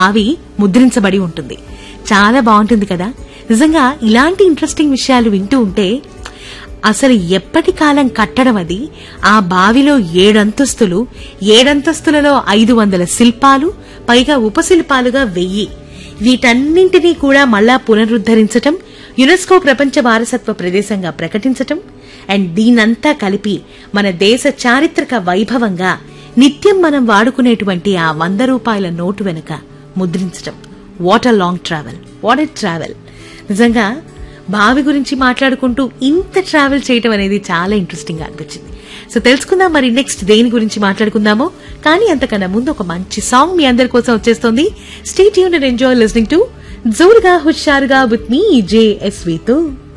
అవి ముద్రించబడి ఉంటుంది చాలా బాగుంటుంది కదా నిజంగా ఇలాంటి ఇంట్రెస్టింగ్ విషయాలు వింటూ ఉంటే అసలు ఎప్పటి కాలం కట్టడం అది ఆ బావిలో ఏడంతస్తులు ఏడంతస్తులలో ఐదు వందల శిల్పాలు పైగా ఉపశిల్పాలుగా వెయ్యి వీటన్నింటినీ కూడా మళ్ళా పునరుద్ధరించటం యునెస్కో ప్రపంచ వారసత్వ ప్రదేశంగా ప్రకటించటం అండ్ దీనంతా కలిపి మన దేశ చారిత్రక వైభవంగా నిత్యం మనం వాడుకునేటువంటి ఆ వంద రూపాయల నోటు వెనుక ముద్రించటం what a long travel what a travel నిజంగా బావి గురించి మాట్లాడుకుంటూ ఇంత ట్రావెల్ చేయటం అనేది చాలా ఇంట్రెస్టింగ్ గా అనిపించింది సో తెలుసుకుందాం మరి నెక్స్ట్ దేని గురించి మాట్లాడుకుందామో కానీ అంతకన్నా ముందు ఒక మంచి సాంగ్ మీ అందరి కోసం వచ్చేస్తుంది స్టేట్ యూన్ అండ్ ఎంజాయ్ లిస్నింగ్ టు జోరుగా హుషారుగా విత్ మీ జేఎస్వితో